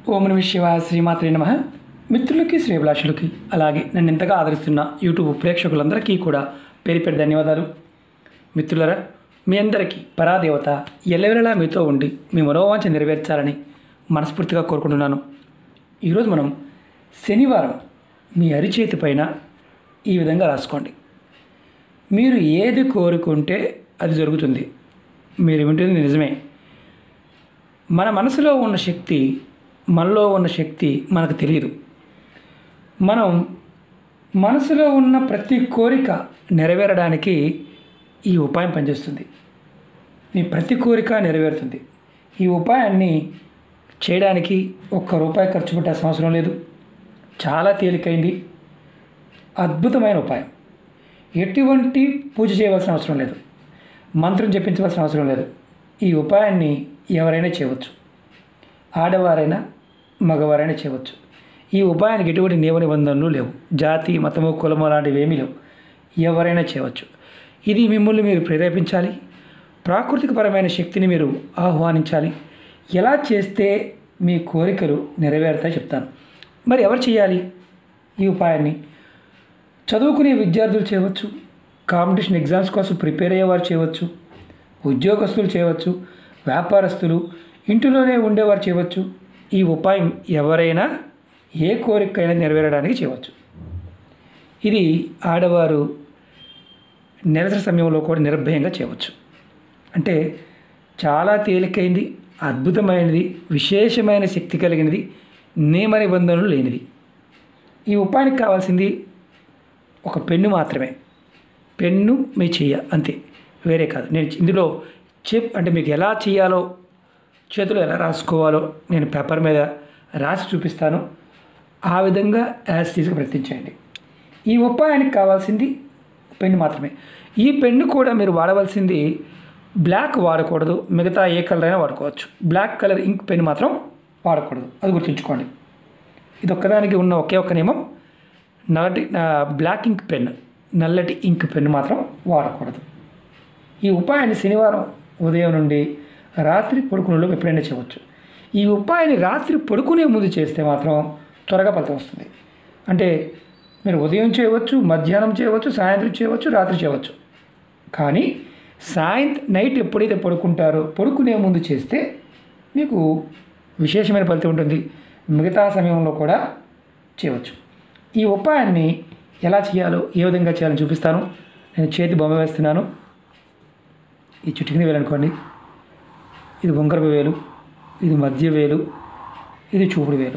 ఓం నమ శివ శ్రీమాత్రే నమ మిత్రులకి శ్రేభిలాషులకి అలాగే నన్ను ఎంతగా ఆదరిస్తున్న యూట్యూబ్ ప్రేక్షకులందరికీ కూడా పేరు పేరు ధన్యవాదాలు మిత్రులరా మీ అందరికీ పరాదేవత ఎల్లవెల్లలా మీతో ఉండి మీ మనోవాంఛ నెరవేర్చాలని మనస్ఫూర్తిగా కోరుకుంటున్నాను ఈరోజు మనం శనివారం మీ అరిచేతి పైన ఈ విధంగా రాసుకోండి మీరు ఏది కోరుకుంటే అది జరుగుతుంది మీరు వింటుంది నిజమే మన మనసులో ఉన్న శక్తి మనలో ఉన్న శక్తి మనకు తెలియదు మనం మనసులో ఉన్న ప్రతి కోరిక నెరవేరడానికి ఈ ఉపాయం పనిచేస్తుంది మీ ప్రతి కోరిక నెరవేరుతుంది ఈ ఉపాయాన్ని చేయడానికి ఒక్క రూపాయి ఖర్చు పెట్టాల్సిన అవసరం లేదు చాలా తేలికైంది అద్భుతమైన ఉపాయం ఎటువంటి పూజ చేయవలసిన అవసరం లేదు మంత్రం జపించవలసిన అవసరం లేదు ఈ ఉపాయాన్ని ఎవరైనా చేయవచ్చు ఆడవారైనా మగవారైనా చేయవచ్చు ఈ ఉపాయానికి ఎటువంటి నియమ నిబంధనలు లేవు జాతి మతము కులము లాంటివి ఏమీ లేవు ఎవరైనా చేయవచ్చు ఇది మిమ్మల్ని మీరు ప్రేరేపించాలి ప్రాకృతికపరమైన శక్తిని మీరు ఆహ్వానించాలి ఎలా చేస్తే మీ కోరికలు నెరవేరుతాయి చెప్తాను మరి ఎవరు చేయాలి ఈ ఉపాయాన్ని చదువుకునే విద్యార్థులు చేయవచ్చు కాంపిటీషన్ ఎగ్జామ్స్ కోసం ప్రిపేర్ అయ్యేవారు చేయవచ్చు ఉద్యోగస్తులు చేయవచ్చు వ్యాపారస్తులు ఇంటిలోనే ఉండేవారు చేయవచ్చు ఈ ఉపాయం ఎవరైనా ఏ కోరికైనా నెరవేరడానికి చేయవచ్చు ఇది ఆడవారు నెలసరి సమయంలో కూడా నిర్భయంగా చేయవచ్చు అంటే చాలా తేలికైంది అద్భుతమైనది విశేషమైన శక్తి కలిగినది నియమ నిబంధనలు లేనిది ఈ ఉపాయానికి కావాల్సింది ఒక పెన్ను మాత్రమే పెన్ను మీ చెయ్య అంతే వేరే కాదు నేను ఇందులో చెప్ అంటే మీకు ఎలా చేయాలో చేతిలో ఎలా రాసుకోవాలో నేను పేపర్ మీద రాసి చూపిస్తాను ఆ విధంగా యాజ్ తీసుకు ప్రయత్నించండి ఈ ఉపాయానికి కావాల్సింది పెన్ను మాత్రమే ఈ పెన్ను కూడా మీరు వాడవలసింది బ్లాక్ వాడకూడదు మిగతా ఏ కలర్ అయినా వాడుకోవచ్చు బ్లాక్ కలర్ ఇంక్ పెన్ మాత్రం వాడకూడదు అది గుర్తుంచుకోండి ఇది ఒక్కదానికి ఉన్న ఒకే ఒక్క నియమం నల్లటి బ్లాక్ ఇంక్ పెన్ నల్లటి ఇంక్ పెన్ మాత్రం వాడకూడదు ఈ ఉపాయాన్ని శనివారం ఉదయం నుండి రాత్రి పడుకునేలోపు ఎప్పుడైనా చేయవచ్చు ఈ ఉపాయాన్ని రాత్రి పడుకునే ముందు చేస్తే మాత్రం త్వరగా ఫలితం వస్తుంది అంటే మీరు ఉదయం చేయవచ్చు మధ్యాహ్నం చేయవచ్చు సాయంత్రం చేయవచ్చు రాత్రి చేయవచ్చు కానీ సాయంత్రం నైట్ ఎప్పుడైతే పడుకుంటారో పడుకునే ముందు చేస్తే మీకు విశేషమైన ఫలితం ఉంటుంది మిగతా సమయంలో కూడా చేయవచ్చు ఈ ఉపాయాన్ని ఎలా చేయాలో ఏ విధంగా చేయాలని చూపిస్తాను నేను చేతి బొమ్మ వేస్తున్నాను ఈ చుట్టుకుని వేలు అనుకోండి ఇది వంకరపు వేలు ఇది మధ్య వేలు ఇది చూపుడు వేలు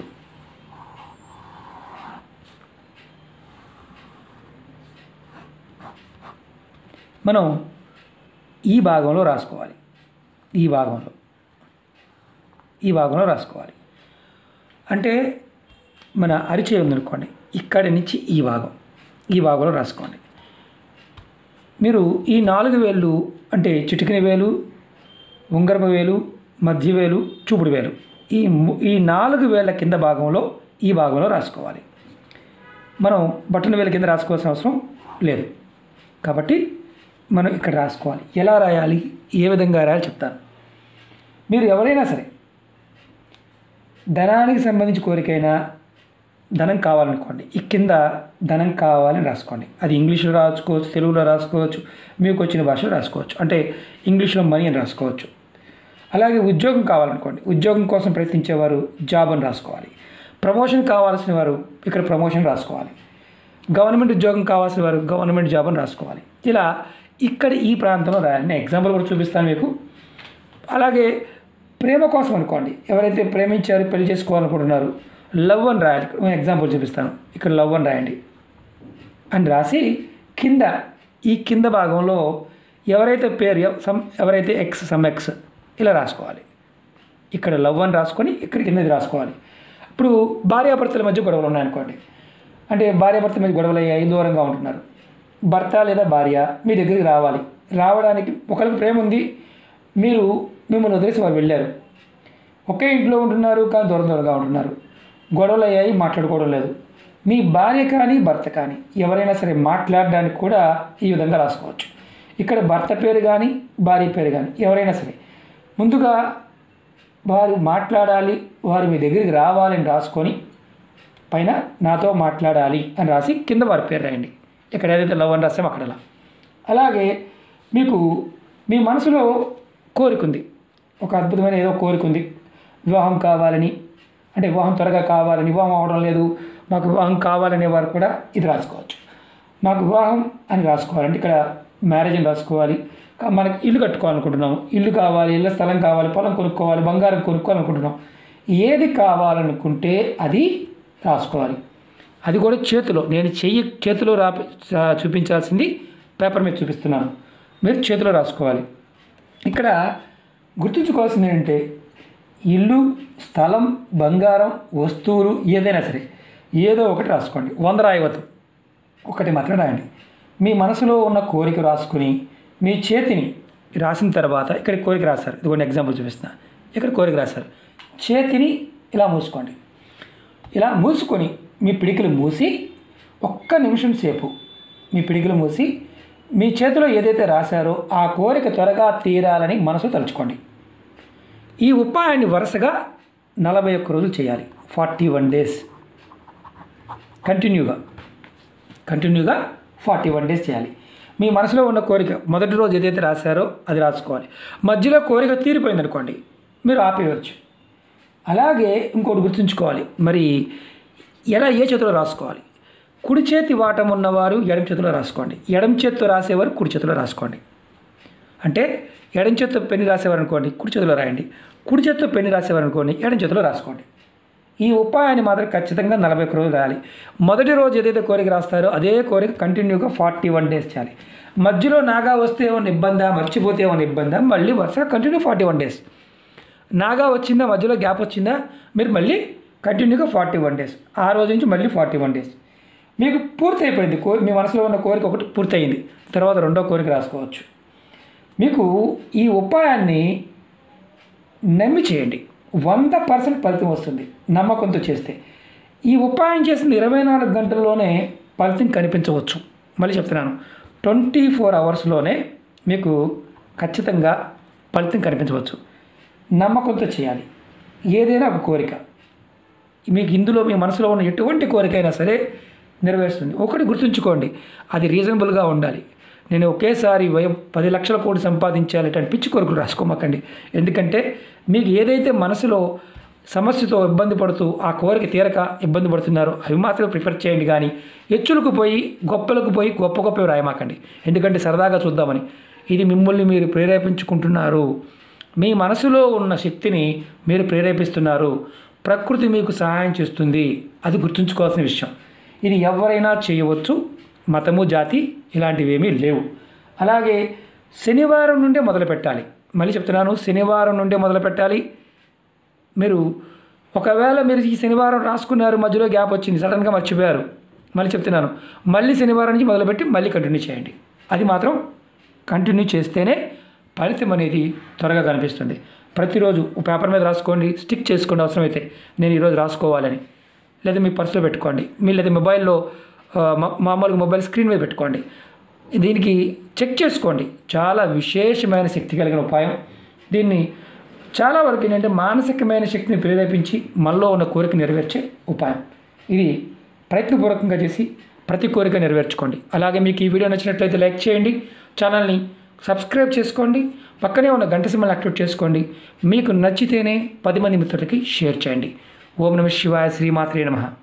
మనం ఈ భాగంలో రాసుకోవాలి ఈ భాగంలో ఈ భాగంలో రాసుకోవాలి అంటే మన అరిచే ఉందనుకోండి ఇక్కడి నుంచి ఈ భాగం ఈ భాగంలో రాసుకోండి మీరు ఈ నాలుగు వేళ్ళు అంటే చిటికిన వేలు ఉంగరపు వేలు మధ్య వేలు చూపుడు వేలు ఈ ము- ఈ నాలుగు వేల కింద భాగంలో ఈ భాగంలో రాసుకోవాలి మనం బటన్ వేల కింద రాసుకోవాల్సిన అవసరం లేదు కాబట్టి మనం ఇక్కడ రాసుకోవాలి ఎలా రాయాలి ఏ విధంగా రాయాలి చెప్తాను మీరు ఎవరైనా సరే ధనానికి సంబంధించి కోరికైనా ధనం కావాలనుకోండి ఈ కింద ధనం కావాలని రాసుకోండి అది ఇంగ్లీష్లో రాసుకోవచ్చు తెలుగులో రాసుకోవచ్చు మీకు వచ్చిన భాషలో రాసుకోవచ్చు అంటే ఇంగ్లీష్లో మనీ అని రాసుకోవచ్చు అలాగే ఉద్యోగం కావాలనుకోండి ఉద్యోగం కోసం ప్రయత్నించేవారు జాబ్ అని రాసుకోవాలి ప్రమోషన్ కావాల్సిన వారు ఇక్కడ ప్రమోషన్ రాసుకోవాలి గవర్నమెంట్ ఉద్యోగం కావాల్సిన వారు గవర్నమెంట్ జాబ్ అని రాసుకోవాలి ఇలా ఇక్కడ ఈ ప్రాంతంలో రాయాలి నేను ఎగ్జాంపుల్ కూడా చూపిస్తాను మీకు అలాగే ప్రేమ కోసం అనుకోండి ఎవరైతే ప్రేమించారు పెళ్లి చేసుకోవాలనుకుంటున్నారు లవ్ అని రాయాలి నేను ఎగ్జాంపుల్ చూపిస్తాను ఇక్కడ లవ్ అని రాయండి అని రాసి కింద ఈ కింద భాగంలో ఎవరైతే పేరు ఎవ- సమ్ ఎవరైతే ఎక్స్ సమ్ ఎక్స్ ఇలా రాసుకోవాలి ఇక్కడ లవ్ అని రాసుకొని ఇక్కడ కిందది రాసుకోవాలి ఇప్పుడు భార్యాభర్తల మధ్య గొడవలు ఉన్నాయనుకోండి అంటే భార్యాభర్తల మధ్య గొడవలు అయ్యాయి దూరంగా ఉంటున్నారు భర్త లేదా భార్య మీ దగ్గరికి రావాలి రావడానికి ఒకరికి ప్రేమ ఉంది మీరు మిమ్మల్ని వదిలేసి వారు వెళ్ళారు ఒకే ఇంట్లో ఉంటున్నారు కానీ దూరం దూరంగా ఉంటున్నారు గొడవలు అయ్యాయి మాట్లాడుకోవడం లేదు మీ భార్య కానీ భర్త కానీ ఎవరైనా సరే మాట్లాడడానికి కూడా ఈ విధంగా రాసుకోవచ్చు ఇక్కడ భర్త పేరు కానీ భార్య పేరు కానీ ఎవరైనా సరే ముందుగా వారు మాట్లాడాలి వారు మీ దగ్గరికి రావాలని రాసుకొని పైన నాతో మాట్లాడాలి అని రాసి కింద వారి పేరు రాయండి ఇక్కడ ఏదైతే లవ్ అని రాస్తామో అక్కడ అలా అలాగే మీకు మీ మనసులో కోరిక ఉంది ఒక అద్భుతమైన ఏదో కోరిక ఉంది వివాహం కావాలని అంటే వివాహం త్వరగా కావాలని వివాహం అవడం లేదు మాకు వివాహం కావాలనే వారు కూడా ఇది రాసుకోవచ్చు మాకు వివాహం అని రాసుకోవాలంటే ఇక్కడ మ్యారేజ్ అని రాసుకోవాలి కా- మనకి ఇల్లు కట్టుకోవాలనుకుంటున్నాం ఇల్లు కావాలి ఇళ్ళ స్థలం కావాలి పొలం కొనుక్కోవాలి బంగారం కొనుక్కోవాలనుకుంటున్నాం ఏది కావాలనుకుంటే అది రాసుకోవాలి అది కూడా చేతిలో నేను చెయ్యి చేతిలో రా చూపించాల్సింది పేపర్ మీద చూపిస్తున్నాను మీరు చేతిలో రాసుకోవాలి ఇక్కడ గుర్తుంచుకోవాల్సింది ఏంటంటే ఇల్లు స్థలం బంగారం వస్తువులు ఏదైనా సరే ఏదో ఒకటి రాసుకోండి వంద రాయవద్దు ఒకటి మాత్రం రాయండి మీ మనసులో ఉన్న కోరిక రాసుకుని మీ చేతిని రాసిన తర్వాత ఇక్కడ కోరిక రాశారు ఇదిగోండి ఎగ్జాంపుల్ చూపిస్తున్నా ఇక్కడ కోరిక రాశారు చేతిని ఇలా మూసుకోండి ఇలా మూసుకొని మీ పిడికిలు మూసి ఒక్క నిమిషం సేపు మీ పిడికిలు మూసి మీ చేతిలో ఏదైతే రాశారో ఆ కోరిక త్వరగా తీరాలని మనసు తలుచుకోండి ఈ ఉపాయాన్ని వరుసగా నలభై ఒక్క రోజులు చేయాలి ఫార్టీ వన్ డేస్ కంటిన్యూగా కంటిన్యూగా ఫార్టీ వన్ డేస్ చేయాలి మీ మనసులో ఉన్న కోరిక మొదటి రోజు ఏదైతే రాశారో అది రాసుకోవాలి మధ్యలో కోరిక తీరిపోయింది అనుకోండి మీరు ఆపేయవచ్చు అలాగే ఇంకోటి గుర్తుంచుకోవాలి మరి ఎలా ఏ చేతిలో రాసుకోవాలి కుడి చేతి వాటం ఉన్నవారు ఎడమ చేతిలో రాసుకోండి ఎడమ చేతితో రాసేవారు కుడి చేతిలో రాసుకోండి అంటే ఎడం చేత్తో పెన్ను రాసేవారు అనుకోండి కుడి చేతిలో రాయండి కుడి చేత్తో పెన్ను రాసేవారు అనుకోండి ఎడం చేతిలో రాసుకోండి ఈ ఉపాయాన్ని మాత్రం ఖచ్చితంగా నలభై ఒక్క రోజులు రాయాలి మొదటి రోజు ఏదైతే కోరిక రాస్తారో అదే కోరిక కంటిన్యూగా ఫార్టీ వన్ డేస్ చేయాలి మధ్యలో నాగా వస్తే ఏమైనా ఇబ్బందా మర్చిపోతే ఏమైనా ఇబ్బందా మళ్ళీ వరుసగా కంటిన్యూ ఫార్టీ వన్ డేస్ నాగా వచ్చిందా మధ్యలో గ్యాప్ వచ్చిందా మీరు మళ్ళీ కంటిన్యూగా ఫార్టీ వన్ డేస్ ఆ రోజు నుంచి మళ్ళీ ఫార్టీ వన్ డేస్ మీకు పూర్తి అయిపోయింది కో మీ మనసులో ఉన్న కోరిక ఒకటి పూర్తయింది తర్వాత రెండో కోరిక రాసుకోవచ్చు మీకు ఈ ఉపాయాన్ని నమ్మి చేయండి వంద పర్సెంట్ ఫలితం వస్తుంది నమ్మకంతో చేస్తే ఈ ఉపాయం చేసిన ఇరవై నాలుగు గంటల్లోనే ఫలితం కనిపించవచ్చు మళ్ళీ చెప్తున్నాను ట్వంటీ ఫోర్ అవర్స్లోనే మీకు ఖచ్చితంగా ఫలితం కనిపించవచ్చు నమ్మకంతో చేయాలి ఏదైనా ఒక కోరిక మీకు ఇందులో మీ మనసులో ఉన్న ఎటువంటి కోరిక అయినా సరే నెరవేరుస్తుంది ఒకటి గుర్తుంచుకోండి అది రీజనబుల్గా ఉండాలి నేను ఒకేసారి వయం పది లక్షల కోటి సంపాదించాలి అంటే పిచ్చి కోరికలు రాసుకోమాకండి ఎందుకంటే మీకు ఏదైతే మనసులో సమస్యతో ఇబ్బంది పడుతూ ఆ కోరిక తీరక ఇబ్బంది పడుతున్నారో అవి మాత్రమే ప్రిపేర్ చేయండి కానీ ఎచ్చులకు పోయి గొప్పలకు పోయి గొప్ప గొప్పవి రాయమాకండి ఎందుకంటే సరదాగా చూద్దామని ఇది మిమ్మల్ని మీరు ప్రేరేపించుకుంటున్నారు మీ మనసులో ఉన్న శక్తిని మీరు ప్రేరేపిస్తున్నారు ప్రకృతి మీకు సహాయం చేస్తుంది అది గుర్తుంచుకోవాల్సిన విషయం ఇది ఎవరైనా చేయవచ్చు మతము జాతి ఇలాంటివి ఏమీ లేవు అలాగే శనివారం నుండే మొదలు పెట్టాలి మళ్ళీ చెప్తున్నాను శనివారం నుండే మొదలు పెట్టాలి మీరు ఒకవేళ మీరు ఈ శనివారం రాసుకున్నారు మధ్యలో గ్యాప్ వచ్చింది సడన్గా మర్చిపోయారు మళ్ళీ చెప్తున్నాను మళ్ళీ శనివారం నుంచి మొదలుపెట్టి మళ్ళీ కంటిన్యూ చేయండి అది మాత్రం కంటిన్యూ చేస్తేనే ఫలితం అనేది త్వరగా కనిపిస్తుంది ప్రతిరోజు ఒక పేపర్ మీద రాసుకోండి స్టిక్ చేసుకోండి అవసరమైతే నేను ఈరోజు రాసుకోవాలని లేదా మీ పర్సులో పెట్టుకోండి మీ లేదా మొబైల్లో ఆ, మా- మామూలుగా మొబైల్ స్క్రీన్ మీద పెట్టుకోండి దీనికి చెక్ చేసుకోండి చాలా విశేషమైన శక్తి కలిగిన ఉపాయం దీన్ని చాలా వరకు ఏంటంటే మానసికమైన శక్తిని ప్రేరేపించి మనలో ఉన్న కోరిక నెరవేర్చే ఉపాయం ఇది ప్రయత్నపూర్వకంగా చేసి ప్రతి కోరిక నెరవేర్చుకోండి అలాగే మీకు ఈ వీడియో నచ్చినట్లయితే లైక్ చేయండి ఛానల్ని సబ్స్క్రైబ్ చేసుకోండి పక్కనే ఉన్న గంట సింబల్ యాక్టివేట్ చేసుకోండి మీకు నచ్చితేనే పది మంది మిత్రులకి షేర్ చేయండి ఓం నమ శివాయ శ్రీమాత్రే నమః